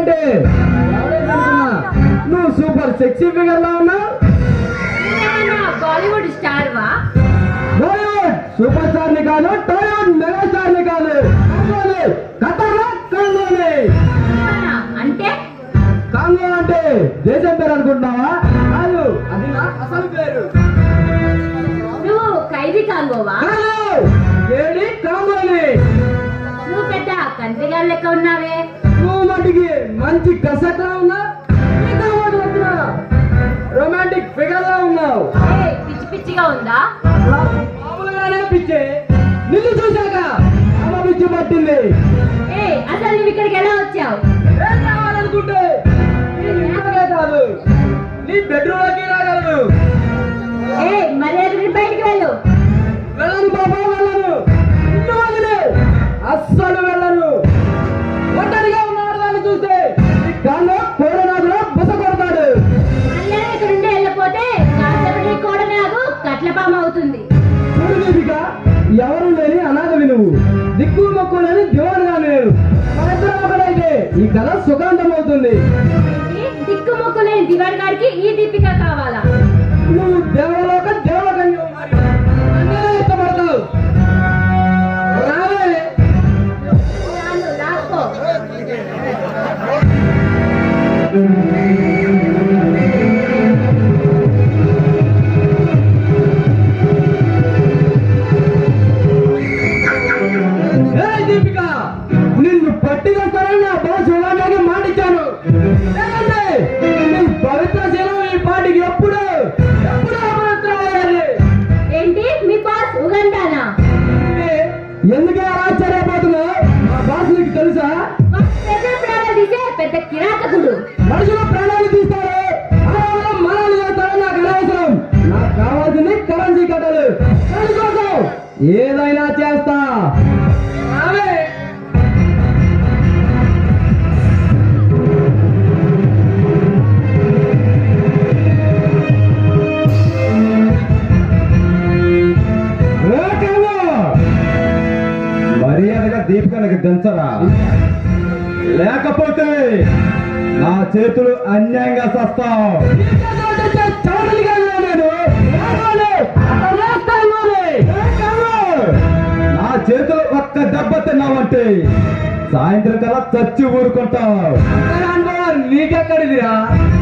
అంటే ఎవరైనా నువ్వు సూపర్ సెక్సీ ఫిగర్ లా ఉన్నావు నువ్వేమన్నా బాలీవుడ్ స్టార్ వా బాలీవుడ్ సూపర్ స్టార్ ని కాదు టాలీవుడ్ మెగా స్టార్ ని కాదు కాంగోలే ఖతర్నాక్ కాంగోలే అవునా? అంటే కాంగో అంటే దేశం పేరు అనుకుంటున్నావా కాదు అది నా అసలు పేరు నువ్వు ఖైదీ కాంగోవా కాదు ఏడి కాంగోలే నువ్వు పెద్ద కంత్రిగారి లెక్క ఉన్నావే నువ్వు మటుకి మంచి కసట్లా ఉన్నా రొమాంటిక్ ఫిగర్ లా ఉన్నావు ఏయ్, పిచ్చి పిచ్చిగా ఉందా నాకు మామూలుగానే పిచ్చే నిన్ను చూశాక అమ్మ పిచ్చి పట్టింది ఏ అసలు నువ్వు ఇక్కడికి ఎలా వచ్చావు ఏం కావాలనుకుంటే నీ ఇంట్లోనే కాదు నీ బెడ్రూమ్ లోకి రాగలను ఏ మర్యాద బయటికి వెళ్ళు వెళ్ళను బాబా వెళ్ళను నిన్ను వదిలే అస్సలు వెళ్ళను ఒంటరిగా ఉన్న ఆడదాన్ని చూస్తే ఈ కాల్లో కోడనాథులో బుస కొడతాడు అందరూ ఇక్కడ నుండి వెళ్ళిపోతే కాసేపటి కూడా నాకు కట్లపామ అవుతుంది చూడు దీపిక ఎవరు లేని అనాథవి నువ్వు దిక్కు మొక్కు లేని దివానుగా నేను మనిద్దరం ఒకటైతే ఈ కథ సుఖాంతం అవుతుంది ఏంటి? దిక్కు మొక్కు లేని దివాడి గారికి ఈ దీపిక కావాలా నువ్వు దేవలోక దేవకన్యవు మరి. నన్నే ఇష్టపడతావు రావే నన్ను లాక్కో ఏయ్ దీపిక నిన్ను పట్టికొస్తానని నా బాస్ ఉగాదికి మాటిచ్చాను లేదంటే నీ పవిత్ర శీలం ఈ పాటికి ఎప్పుడు ఎప్పుడు అపవిత్రం అయ్యాలి ఏంటి మీ బాస్ ఉగండానా ఎందుకే అలా ఆశ్చర్యపోతున్నావు మా బాస్ నీకు తెలుసా పెద్ద ప్రాణాలు తీసే పెద్ద కిరాతకుడు మనుషుల ప్రాణాలు తీస్తారు ఆడవాళ్ళ మరణాలు చేస్తారు నాకు అనవసరం నాకు కావాల్సింది కరెన్సీ కట్టలు దానికోసం ఏదైనా చేస్తా రావే. రాకేమో. మర్యాదగా దీపికనకు దించరా లేకపోతే నా చేతులు అన్యాయంగా సస్తావు నా చేతులు ఒక్క దెబ్బ తిన్నావంటే సాయంత్రం కల్లా చచ్చి ఊరుకుంటావు నీకెక్కడిదిరా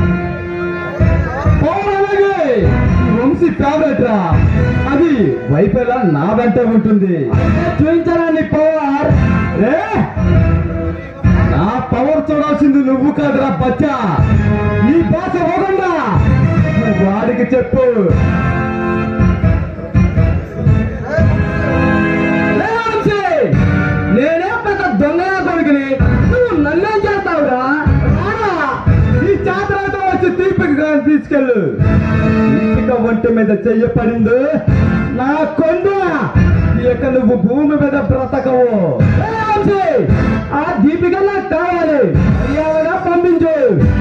పోవడమే. ఈ వంశీ ఫేవరెట్ రా అది వైఫైలా నా వెంట ఉంటుంది చూపించరాని పవర్ రే నా పవర్ చూడాల్సింది నువ్వు కాదురా బచ్చా నీ భాష పోకుండా వాడికి చెప్పు లే వంశీ, నేనే పెద్ద దొంగ కొడుకుని నువ్వు నన్నేం చేస్తావురా రారా. ఈ చాతరాతో వచ్చి తీపికి కానీ తీసుకెళ్ళు తీపిక ఒంటి మీద చెయ్యి పడింది నా కొండ ఇక నువ్వు భూమి మీద బ్రతకవు లే వంశీ, ఆ దీపిక నాకు కావాలి మర్యాదగా పంపించు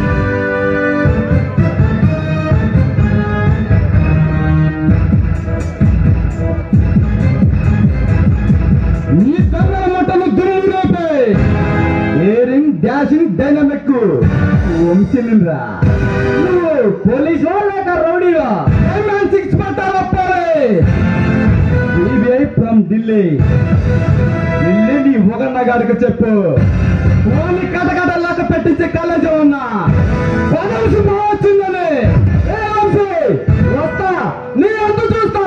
నీ కన్నడ ముట్టలు దుర్మురేపే ఏరింగ్ డాషింగ్ డైనమిక్ వంశీనిరా నువ్వు పోలీసు లేక రౌడీవా సిక్స్ పట్టాలప్పాలి సిబిఐ ఫ్రమ్ ఢిల్లీ ఢిల్లీ నీ ఒకన్న గారికి చెప్పు ఓన్లీ కటకటల్లాక పెట్టించే కాలేజీ ఉన్నా పదవి వచ్చిందని ఏ వంశీ వస్తా నీ అంతు చూస్తా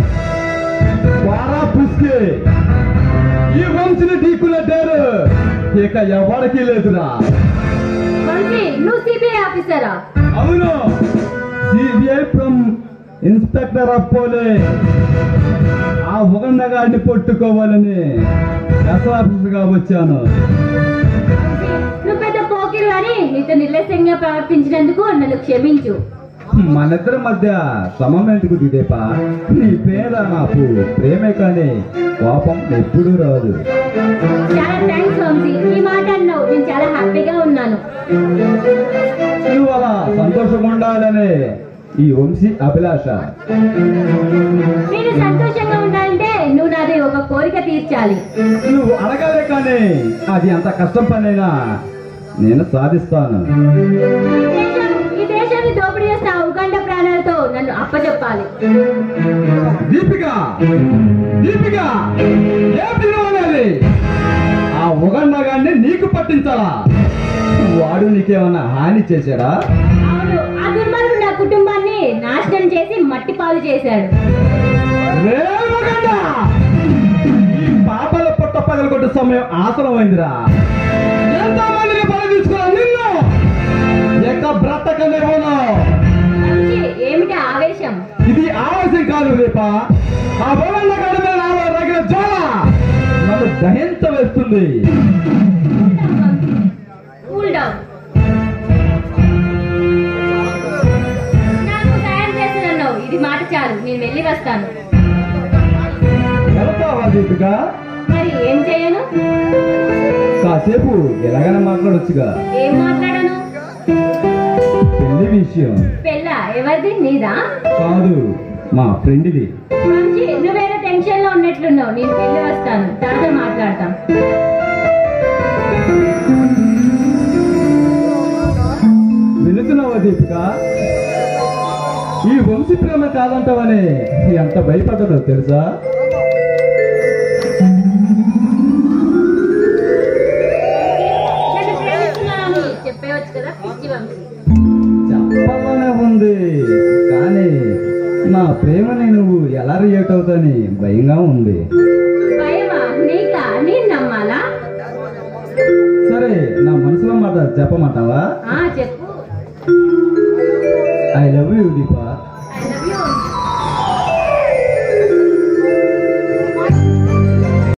వారా పుస్కి ఈ వంశీని ఢీకునే డేరు ఇక ఎవరికి లేదురా వంశీ నువ్వు సిబిఐ ఆఫీసరా అవును CBI from inspector of police ఆ ఉగన్న గారిని పట్టుకోవాలని ఎస్ ఆఫీసర్గా వచ్చాను నువ్వు పెద్ద పోకిరు అని నీతో నిర్లక్ష్యంగా ప్రవర్తించినందుకు నన్ను క్షమించు మనిద్దరి మధ్య సమం ఎందుకు దిదేపా నీ పేద నాకు ప్రేమే కానీ కోపం ఎప్పుడూ రాదు చాలా థ్యాంక్స్ వంశీ ఈ మాట అన్నావు నేను చాలా హ్యాపీగా ఉన్నాను నువ్వు అలా సంతోషంగా ఉండాలని ఈ వంశీ అభిలాష నేను సంతోషంగా ఉండాలంటే నువ్వు నాది ఒక కోరిక తీర్చాలి నువ్వు అడగాలే కానీ అది అంత కష్టం పనైనా నేను సాధిస్తాను ఈ దేశం ఈ దేశాన్ని దోపిడీ చేసిన ఆ ఉగండ ప్రాణాలతో నన్ను అప్పచెప్పాలి దీపిక దీపిక ఏమిటి నువ్వు అనేది ఆ ఉగండగాన్ని నీకు పట్టించాలా వాడు నీకేమన్నా హాని చేశాడా అవును ఆ దుర్మార్గుడు నా కుటుంబాన్ని నాశనం చేసి మట్టి పాలు చేశాడు రే ఉగండ ఈ పాపల పొట్ట పగలగొట్టే సమయం ఆసనమైందిరా ఎంతో మందిని బలి తీసుకున్నా నిన్ను ఎక్క బ్రతకలేవును వంశీ, ఏమిటి ఆవేశం ఇది ఆవేశం కాదు రేప ఆ బోలన్న గడి మీద నాలో రగిన జ్వాల నన్ను దహించ వేస్తుంది కూల్ డౌన్ నాకు సాయం చేస్తున్నావు ఇది మాట చాలు నేను వెళ్ళి వస్తాను వెళ్తావా దీపిక మరి ఏం చేయను కాసేపు ఎలాగైనా మాట్లాడొచ్చుగా ఏం మాట్లాడను పెళ్లి విషయం పెళ్ళ ఎవరిది నీదా కాదు మా ఫ్రెండ్ది వంశీ నువ్వేదో టెన్షన్ లో ఉన్నట్లున్నావు నేను వెళ్ళి వస్తాను తర్వాత మాట్లాడతాం వినుతున్నావా దీపిక ఈ వంశీ ప్రేమ కాదంటావని ఎంత భయపడ్డదో తెలుసా నన్ను ప్రేమిస్తున్నానని చెప్పేవచ్చు కదా పిచ్చి వంశీ చెప్పాలనే ఉంది కానీ నా ప్రేమని నువ్వు ఎలా రియేట్ అవుతాని భయంగా ఉంది భయమా నీకా నేను నమ్మాలా సరే నా మనసులో మాట చెప్పమంటావా ఆ చెప్పు ఐ లవ్ యూ దీపా